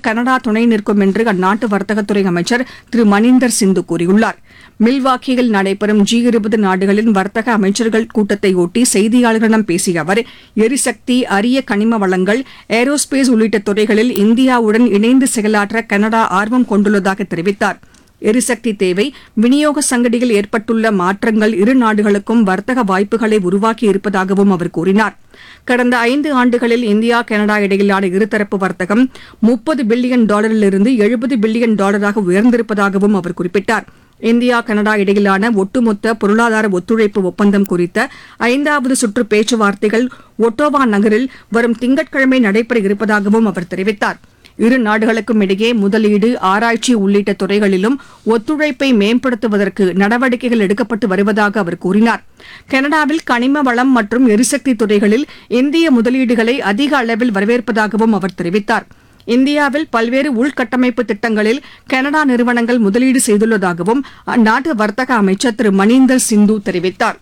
Canada துணை நிற்கும் என்று அந்நாட்டு வர்த்தகத்துறை அமைச்சர் திரு மணிந்தர் சிந்து கூறியுள்ளார் மில்வாக்கியில் நடைபெறும் ஜி இருபது நாடுகளின் வர்த்தக அமைச்சர்கள் கூட்டத்தையொட்டி செய்தியாளர்களிடம் பேசிய அவர் எரிசக்தி அரிய கனிம வளங்கள் ஏரோஸ்பேஸ் உள்ளிட்ட துறைகளில் இந்தியாவுடன் இணைந்து செயலாற்ற கனடா ஆர்வம் கொண்டுள்ளதாக தெரிவித்தார் எரிசக்தி தேவை விநியோக சங்கடியில் ஏற்பட்டுள்ள மாற்றங்கள் இரு நாடுகளுக்கும் வர்த்தக வாய்ப்புகளை உருவாக்கி இருப்பதாகவும் அவர் கூறினார் கடந்த ஐந்து ஆண்டுகளில் இந்தியா கனடா இடையிலான இருதரப்பு வர்த்தகம் முப்பது பில்லியன் டாலரிலிருந்து எழுபது பில்லியன் டாலராக உயர்ந்திருப்பதாகவும் அவர் குறிப்பிட்டார் இந்தியா கனடா இடையிலான ஒட்டுமொத்த பொருளாதார ஒத்துழைப்பு ஒப்பந்தம் குறித்த ஐந்தாவது சுற்று பேச்சுவார்த்தைகள் ஒட்டோவா நகரில் வரும் திங்கட்கிழமை நடைபெற இருப்பதாகவும் அவர் தெரிவித்தார் இரு நாடுகளுக்கும் இடையே முதலீடு ஆராய்ச்சி உள்ளிட்ட துறைகளிலும் ஒத்துழைப்பை மேம்படுத்துவதற்கு நடவடிக்கைகள் எடுக்கப்பட்டு வருவதாக அவர் கூறினார் கனடாவில் கனிம வளம் மற்றும் எரிசக்தி துறைகளில் இந்திய முதலீடுகளை அதிக அளவில் வரவேற்பதாகவும் அவர் தெரிவித்தார் இந்தியாவில் பல்வேறு உள்கட்டமைப்பு திட்டங்களில் கனடா நிறுவனங்கள் முதலீடு செய்துள்ளதாகவும் அந்நாட்டு வர்த்தக அமைச்சர் திரு மணீந்தர் சிந்து தெரிவித்தார்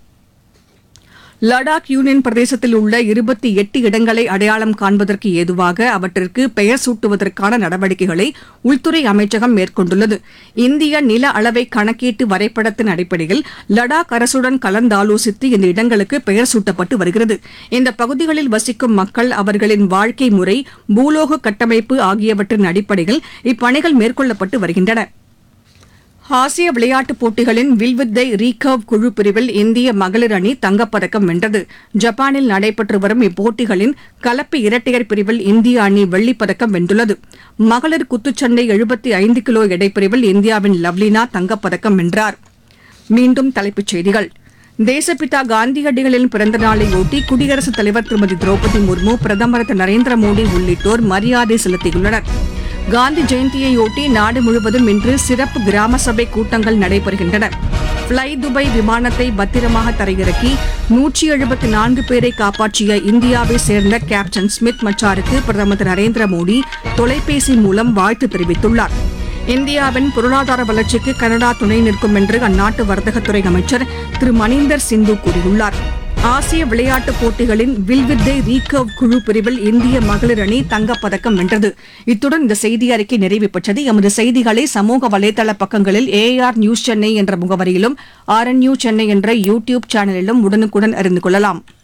லடாக் யூனியன் பிரதேசத்தில் உள்ள இருபத்தி எட்டு இடங்களை அடையாளம் காண்பதற்கு ஏதுவாக அவற்றிற்கு பெயர் சூட்டுவதற்கான நடவடிக்கைகளை உள்துறை அமைச்சகம் மேற்கொண்டுள்ளது இந்திய நில அளவை கணக்கீட்டு வரைபடத்தின் அடிப்படையில் லடாக் அரசுடன் கலந்தாலோசித்து இந்த இடங்களுக்கு பெயர் சூட்டப்பட்டு வருகிறது இந்த பகுதிகளில் வசிக்கும் மக்கள் அவர்களின் வாழ்க்கை முறை பூலோக கட்டமைப்பு ஆகியவற்றின் அடிப்படையில் இப்பணிகள் மேற்கொள்ளப்பட்டு வருகின்றன ஆசிய விளையாட்டுப் போட்டிகளின் வில்வித்தை ரீகர்வ் குழு பிரிவில் இந்திய மகளிர் அணி தங்கப்பதக்கம் வென்றது ஜப்பானில் நடைபெற்று வரும் இப்போட்டிகளின் கலப்பு இரட்டையர் பிரிவில் இந்திய அணி வெள்ளிப் பதக்கம் வென்றுள்ளது மகளிர் குத்துச்சண்டை எழுபத்தி ஐந்து கிலோ எடைப்பிரிவில் இந்தியாவின் லவ்லினா தங்கப்பதக்கம் வென்றார் மீண்டும் தலைப்புச் செய்திகள் தேசப்பிதா காந்தியடிகளின் பிறந்த நாளையொட்டி குடியரசுத் தலைவர் திருமதி திரௌபதி முர்மு பிரதமர் திரு நரேந்திர மோடி உள்ளிட்டோர் மரியாதை செலுத்தியுள்ளனர் காந்தி ஜெயந்தியையொட்டி நாடு முழுவதும் இன்று சிறப்பு கிராம சபை கூட்டங்கள் நடைபெறுகின்றன ஃப்ளை துபாய் விமானத்தை பத்திரமாக தரையிறக்கி நூற்றி எழுபத்தி நான்கு பேரை காப்பாற்றிய இந்தியாவை சேர்ந்த கேப்டன் ஸ்மித் மச்சாருக்கு பிரதமர் திரு நரேந்திர மோடி தொலைபேசி மூலம் வாழ்த்து தெரிவித்துள்ளார் இந்தியாவின் பொருளாதார வளர்ச்சிக்கு கனடா துணை நிற்கும் என்று அந்நாட்டு வர்த்தகத்துறை அமைச்சர் திரு மணீந்தர் சிந்து கூறியுள்ளார் ஆசிய விளையாட்டுப் போட்டிகளின் வில்வித்தை ரீகர்வ் குழு பிரிவில் இந்திய மகளிர் அணி தங்கப்பதக்கம் வென்றது இத்துடன் இந்த செய்தி அறிக்கை நிறைவு பெற்றது எமது செய்திகளை சமூக வலைதள பக்கங்களில் ஏஆர் நியூஸ் சென்னை என்ற முகவரியிலும் ஆர்என்யூ சென்னை என்ற யூ டியூப் சேனலிலும் உடனுக்குடன் அறிந்து கொள்ளலாம்